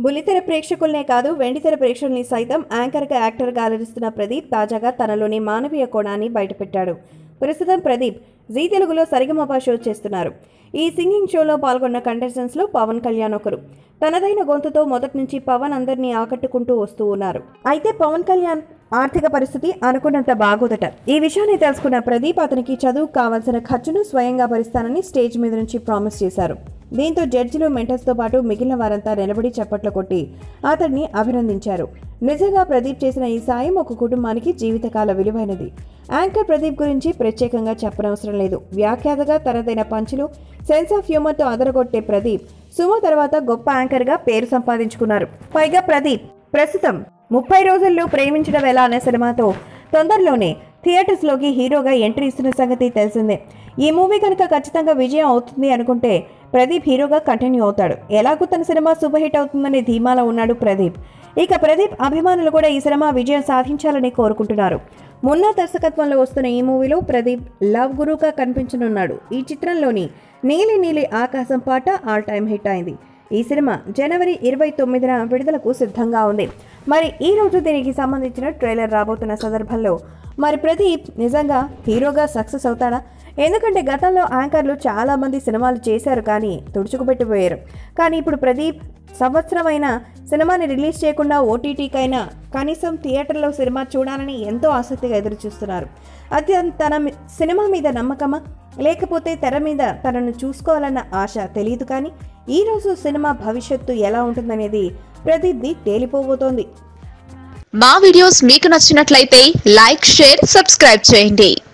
బుల్లితెర ప్రేక్షకులనే కాదు వెండితెర ప్రేక్షకుల్ని సైతం యాంకర్గా యాక్టర్గా అలరిస్తున్న ప్రదీప్ తాజాగా తనలోని మానవీయ కోణాన్ని బయటపెట్టాడు ప్రస్తుతం ప్రదీప్ జీ తెలుగులో సరిగమప షో చేస్తున్నారు ఈ సింగింగ్ షోలో పాల్గొన్న కంటెస్టెంట్స్లో పవన్ కళ్యాణ్ ఒకరు తనదైన గొంతుతో మొదటి నుంచి పవన్ అందరినీ ఆకట్టుకుంటూ వస్తూ ఉన్నారు అయితే పవన్ కళ్యాణ్ ఆర్థిక పరిస్థితి అనుకున్నంత బాగోదట ఈ విషయాన్ని తెలుసుకున్న ప్రదీప్ అతనికి చదువు కావాల్సిన ఖర్చును స్వయంగా భరిస్తానని స్టేజ్ మీద నుంచి ప్రామిస్ చేశారు దీంతో జడ్జిలు మెంటర్స్తో పాటు మిగిలిన వారంతా నిలబడి చప్పట్లు కొట్టి అతన్ని అభినందించారు నిజంగా ప్రదీప్ చేసిన ఈ సాయం ఒక కుటుంబానికి జీవితకాల విలువైనది యాంకర్ ప్రదీప్ గురించి ప్రత్యేకంగా చెప్పనవసరం లేదు వ్యాఖ్యాతగా తనదైన పంచులు సెన్స్ ఆఫ్ హ్యూమర్తో అదరగొట్టే ప్రదీప్ సుమో తర్వాత గొప్ప యాంకర్గా పేరు సంపాదించుకున్నారు పైగా ప్రదీప్ ప్రస్తుతం ముప్పై రోజుల్లో ప్రేమించడం ఎలా అనే సినిమాతో తొందరలోనే థియేటర్స్లోకి హీరోగా ఎంట్రీ ఇస్తున్న సంగతి తెలిసిందే ఈ మూవీ కనుక ఖచ్చితంగా విజయం అవుతుంది అనుకుంటే ప్రదీప్ హీరోగా కంటిన్యూ అవుతాడు ఎలాగూ తన సినిమా సూపర్ హిట్ అవుతుందనే ధీమాలో ఉన్నాడు ప్రదీప్ ఇక ప్రదీప్ అభిమానులు కూడా ఈ సినిమా విజయం సాధించాలని కోరుకుంటున్నారు మొన్న దర్శకత్వంలో వస్తున్న ఈ మూవీలో ప్రదీప్ లవ్ గురుగా కనిపించనున్నాడు ఈ చిత్రంలోని నీలి నీలి ఆకాశం పాట ఆల్ టైమ్ హిట్ అయింది ఈ సినిమా జనవరి ఇరవై తొమ్మిదిన విడుదలకు సిద్ధంగా ఉంది మరి ఈ రోజు దీనికి సంబంధించిన ట్రైలర్ రాబోతున్న సందర్భంలో మరి ప్రదీప్ నిజంగా హీరోగా సక్సెస్ అవుతాడా ఎందుకంటే గతంలో యాంకర్లు చాలా మంది సినిమాలు చేశారు కానీ తుడుచుకుపెట్టిపోయారు కానీ ఇప్పుడు ప్రదీప్ సంవత్సరమైన సినిమాని రిలీజ్ చేయకుండా ఓటీటీకైనా కనీసం థియేటర్లో సినిమా చూడాలని ఎంతో ఆసక్తిగా ఎదురు చూస్తున్నారు అది తన మీ- సినిమా మీద నమ్మకమా లేకపోతే తెర మీద తనను చూసుకోవాలన్న ఆశ తెలియదు కానీ ఈరోజు సినిమా భవిష్యత్తు ఎలా ఉంటుందనేది ప్రదీప్ది తేలిపోబోతోంది మా వీడియోస్ మీకు నచ్చినట్లయితే లైక్ షేర్ సబ్స్క్రైబ్ చేయండి